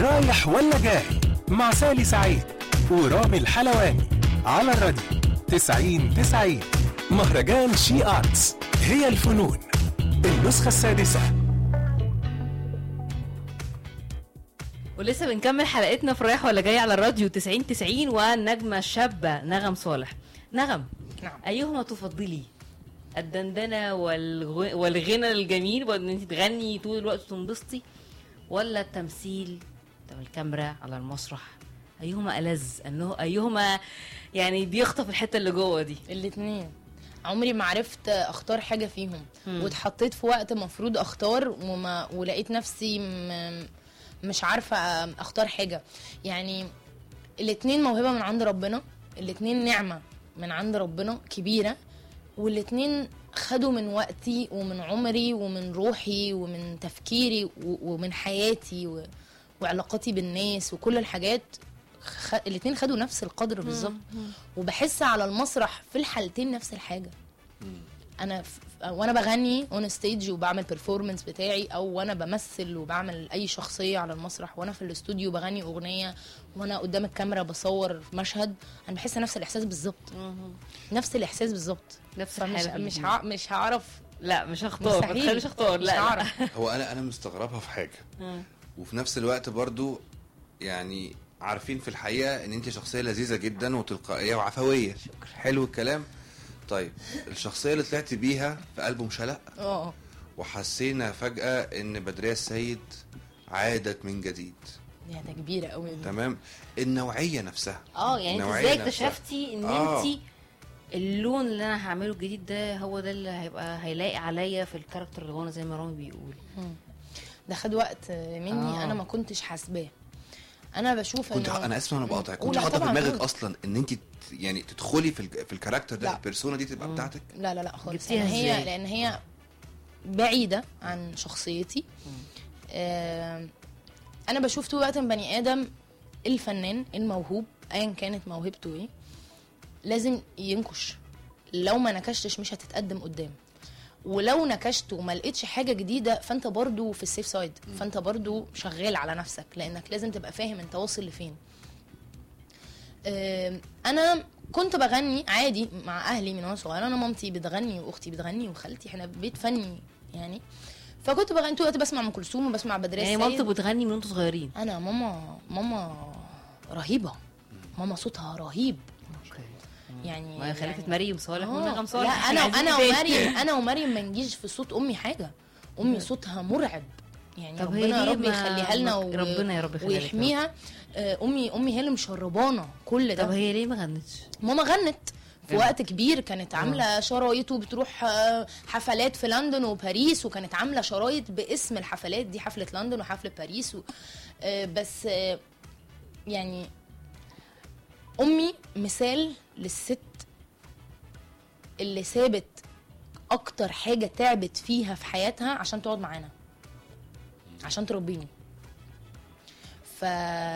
رايح ولا جاي مع سالي سعيد ورامي الحلواني على الراديو 90 90 مهرجان شي آرتس هي الفنون النسخة السادسة ولسه بنكمل حلقتنا في رايح ولا جاي على الراديو 90 90 والنجمة الشابة نغم صالح نغم نعم أيهما تفضلي الدندنة والغ... والغنى الجميل وان انت تغني طول الوقت وتنبسطي ولا التمثيل قدام الكاميرا على المسرح ايهما ألذ انه ايهما يعني بيخطف الحته اللي جوه دي الاثنين عمري ما عرفت اختار حاجه فيهم مم. واتحطيت في وقت مفروض اختار وما ولقيت نفسي م... مش عارفه اختار حاجه يعني الاثنين موهبه من عند ربنا الاثنين نعمه من عند ربنا كبيره والاثنين خدوا من وقتي ومن عمري ومن روحي ومن تفكيري و- ومن حياتي و... وعلاقاتي بالناس وكل الحاجات خ... الاثنين خدوا نفس القدر بالظبط وبحس على المسرح في الحالتين نفس الحاجه انا ف... وانا بغني اون ستيج وبعمل بيرفورمانس بتاعي او وانا بمثل وبعمل اي شخصيه على المسرح وانا في الاستوديو بغني اغنيه وانا قدام الكاميرا بصور في مشهد انا بحس نفس الاحساس بالظبط نفس الاحساس بالظبط نفس فمش الحالة مش بالاتنين. ع... مش هعرف لا مش هختار ما مستحيل. تخليش اختار مش لا لا. هعرف هو انا انا مستغربها في حاجه مم. وفي نفس الوقت برضو يعني عارفين في الحقيقه ان انت شخصيه لذيذه جدا وتلقائيه وعفويه حلو الكلام طيب الشخصيه اللي طلعت بيها في ألبوم شلق اه وحسينا فجاه ان بدريه السيد عادت من جديد دي حاجه كبيره قوي تمام النوعيه نفسها اه يعني انت النوعية ازاي نفسها. اكتشفتي ان آه. انت اللون اللي انا هعمله الجديد ده هو ده اللي هيبقى هيلاقي عليا في الكاركتر اللي هو زي ما رامي بيقول ده خد وقت مني آه. انا ما كنتش حاسباه انا بشوف كنت إنه- انا اسف انا بقاطعك كنت لا حاطه في طبعاً، دماغك قول. اصلا ان انت ت- يعني تدخلي في ال- في الكاركتر ده لا. البيرسونا دي تبقى بتاعتك لا لا لا خالص جبتيها لان هي إزاي؟ لان هي بعيده عن شخصيتي آه انا بشوف طول الوقت إن بني ادم الفنان الموهوب ايا كانت موهبته ايه لازم ينكش لو ما نكشتش مش هتتقدم قدام ولو نكشت وما لقيتش حاجه جديده فانت برضو في السيف سايد فانت برضو شغال على نفسك لانك لازم تبقى فاهم انت واصل لفين آم، انا كنت بغني عادي مع اهلي من وانا صغيره انا مامتي بتغني واختي بتغني وخالتي احنا بيت فني يعني فكنت بغني طول الوقت بسمع ام كلثوم وبسمع بدرية يعني السيد. مامتك بتغني من وانتوا صغيرين انا ماما ماما رهيبه ماما صوتها رهيب يعني ما خليفه يعني- مريم صالح آه. ونغم لا صالح انا إحنا انا عايزين إيه ومريم تاني؟ انا ومريم ما نجيش في صوت امي حاجه امي صوتها مرعب يعني طب هي ربنا يا ليه رب ما- يخليها لنا ما- ربنا يا رب يخليها لك يا رب. ويحميها آه، امي امي هي اللي مشربانا كل ده طب هي ليه ما غنتش؟ ماما غنت في جميل. وقت كبير كانت عامله شرايط وبتروح آه، حفلات في لندن وباريس وكانت عامله شرايط باسم الحفلات دي حفله لندن وحفله باريس و... آه، بس آه، يعني امي مثال للست اللي سابت اكتر حاجه تعبت فيها في حياتها عشان تقعد معانا عشان تربيني ف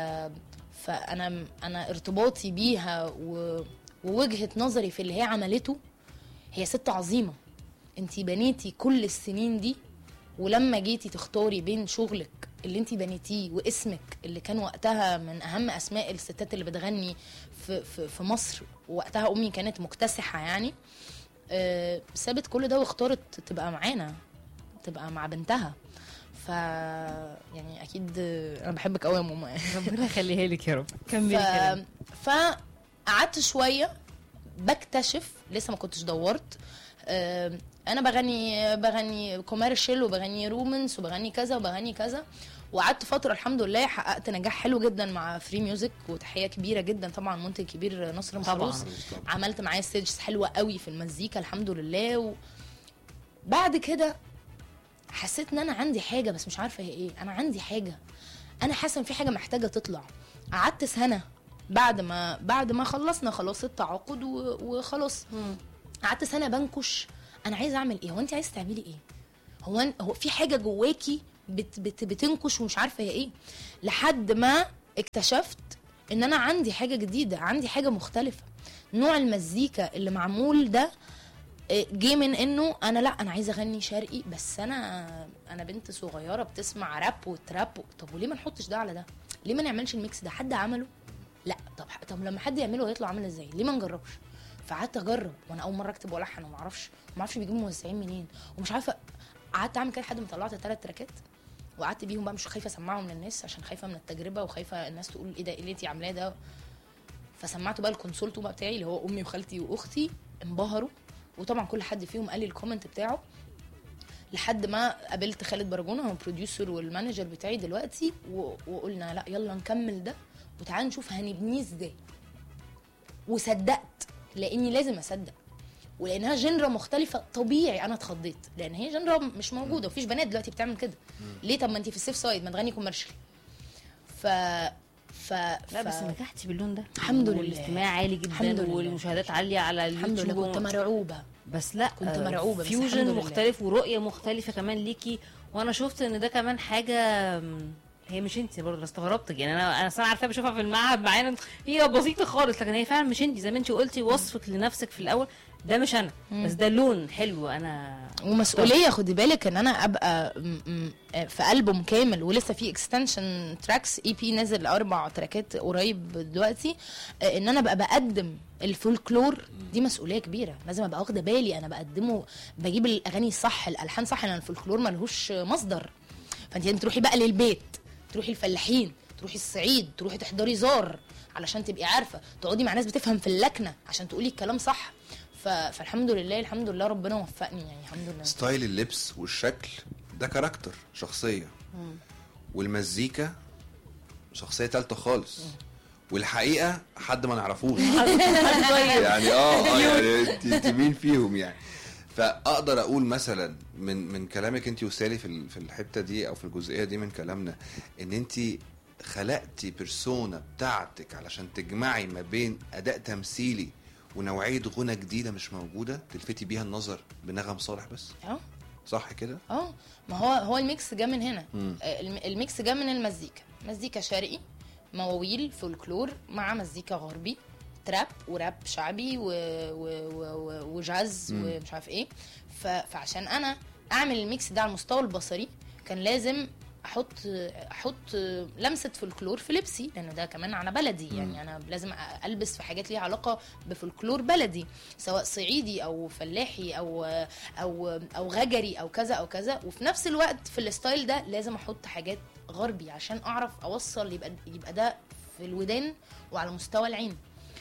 فانا انا ارتباطي بيها و... ووجهه نظري في اللي هي عملته هي ست عظيمه انتي بنيتي كل السنين دي ولما جيتي تختاري بين شغلك اللي انتي بنيتيه واسمك اللي كان وقتها من اهم اسماء الستات اللي بتغني في في, في مصر ووقتها امي كانت مكتسحه يعني آه، سابت كل ده واختارت تبقى معانا تبقى مع بنتها ف يعني اكيد آه، انا بحبك قوي يا ماما ربنا يخليها لك يا رب ف... كملي كلام فقعدت شويه بكتشف لسه ما كنتش دورت آه، انا بغني بغني كوميرشال وبغني رومانس وبغني كذا وبغني كذا وقعدت فتره الحمد لله حققت نجاح حلو جدا مع فري ميوزك وتحيه كبيره جدا طبعا منتج كبير نصر محروس عملت معاه ستيجز حلوه قوي في المزيكا الحمد لله و... بعد كده حسيت ان انا عندي حاجه بس مش عارفه هي ايه انا عندي حاجه انا حاسه ان في حاجه محتاجه تطلع قعدت سنه بعد ما بعد ما خلصنا خلاص التعاقد و- وخلاص قعدت سنه بنكش انا عايزه اعمل ايه هو انت عايزه تعملي ايه هو أن- هو في حاجه جواكي بت بت بتنكش ومش عارفه هي ايه لحد ما اكتشفت ان انا عندي حاجه جديده عندي حاجه مختلفه نوع المزيكا اللي معمول ده آه، جه من انه انا لا انا عايزه اغني شرقي بس انا انا بنت صغيره بتسمع راب وتراب طب وليه ما نحطش ده على ده ليه ما نعملش الميكس ده حد عمله لا طب طب لما حد يعمله هيطلع عامل ازاي ليه ما نجربش فقعدت اجرب وانا اول مره اكتب والحن وما اعرفش ما اعرفش بيجيبوا موزعين منين ومش عارفه قعدت اعمل كده لحد ما طلعت ثلاث تراكات وقعدت بيهم بقى مش خايفه اسمعهم للناس عشان خايفه من التجربه وخايفه الناس تقول ايه ده ايه اللي انت عاملاه ده فسمعته بقى الكونسولتو بقى بتاعي اللي هو امي وخالتي واختي انبهروا وطبعا كل حد فيهم قال لي الكومنت بتاعه لحد ما قابلت خالد برجونه هو البروديوسر والمانجر بتاعي دلوقتي و... وقلنا لا يلا نكمل ده وتعالى نشوف هنبنيه ازاي وصدقت لاني لازم اصدق ولانها جنرا مختلفه طبيعي انا اتخضيت لان هي جنرا مش موجوده مفيش بنات دلوقتي بتعمل كده ليه طب ما انت في السيف سايد ما تغني كوميرشال ف ف لا ف- بس نجحتي باللون ده الحمد لله. والاستماع عالي جدا الحمد لله. والمشاهدات عاليه على الحمد لله اليوتيوب كنت مرعوبه بس لا كنت آه، مرعوبة، بس الحمد فيوجن لله. مختلف ورؤيه مختلفه كمان ليكي وانا شفت ان ده كمان حاجه مم، هي مش انت برضه أنا استغربت يعني انا انا أصل انا عارفاها بشوفها في المعهد معانا هي بسيطه خالص لكن هي فعلا مش انت زي ما انت قلتي وصفك لنفسك في الاول ده مش انا بس ده لون حلو انا ومسؤوليه خدي بالك ان انا ابقى م- م- في البوم كامل ولسه في اكستنشن تراكس اي بي نزل اربع تراكات قريب دلوقتي آه، ان انا ابقى بقدم الفولكلور دي مسؤوليه كبيره لازم ابقى واخده بالي انا بقدمه بجيب الاغاني الصح الالحان صح لان الفولكلور ملهوش مصدر فانت لازم تروحي بقى للبيت تروحي الفلاحين تروحي الصعيد تروحي تحضري زار علشان تبقي عارفه تقعدي مع ناس بتفهم في اللكنه عشان تقولي الكلام صح ف... فالحمد لله الحمد لله ربنا وفقني يعني الحمد لله ستايل اللبس والشكل ده كاركتر شخصيه والمزيكا شخصيه تالته خالص والحقيقه حد ما نعرفوش يعني اه اه يعني انت انت مين فيهم يعني فاقدر اقول مثلا من من كلامك انت وسالي في ال- في الحته دي او في الجزئيه دي من كلامنا ان انت خلقتي بيرسونا بتاعتك علشان تجمعي ما بين اداء تمثيلي ونوعيه غنى جديده مش موجوده تلفتي بيها النظر بنغم صالح بس اه صح كده اه ما هو هو الميكس جه من هنا مم. آه، الم- الميكس جه من المزيكا مزيكا شرقي مواويل فولكلور مع مزيكا غربي تراب وراب شعبي و... و... و... و... وجاز مم. ومش عارف ايه ف... فعشان انا اعمل الميكس ده على المستوى البصري كان لازم احط احط لمسه فولكلور في لبسي لانه ده كمان على بلدي يعني انا لازم البس في حاجات ليها علاقه بفولكلور بلدي سواء صعيدي او فلاحي او او او غجري او كذا او كذا وفي نفس الوقت في الستايل ده لازم احط حاجات غربي عشان اعرف اوصل يبقى يبقى ده في الودان وعلى مستوى العين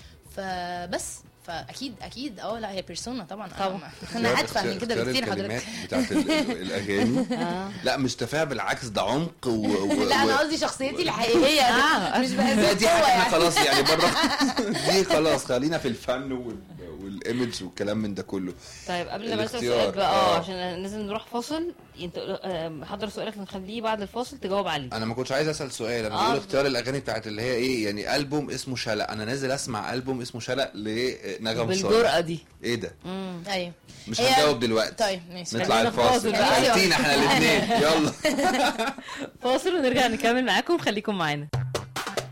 فبس فاكيد اكيد اه لا هي بيرسونا طبعا طبعا. انا ادفع من كده اختيار بكتير الكلمات حضرتك بتاعت ال- ال- الاغاني آه. لا مش تفاهه بالعكس ده عمق و... و... لا انا و- قصدي شخصيتي الحقيقيه آه. مش لا بهزر دي حاجه جوه احنا يعني خلاص يعني بره دي خلاص خلينا في الفن وال... والايمج والكلام من ده كله طيب قبل ما اسال الاختيار، سؤال بقى اه آه. عشان لازم نروح فاصل انت آه، حضر سؤالك نخليه بعد الفاصل تجاوب عليه انا ما كنتش عايز اسال سؤال انا آه. بقول اختيار الاغاني بتاعت اللي هي ايه يعني البوم اسمه شلق انا نازل اسمع البوم اسمه شلق لنغم بالجرأة صالح دي ايه ده مم. ايوه مش هي- هنجاوب دلوقتي طيب ماشي نطلع خلينا الفاصل فاصل بقى. غلطين احنا الاثنين يلا فاصل ونرجع نكمل معاكم خليكم معانا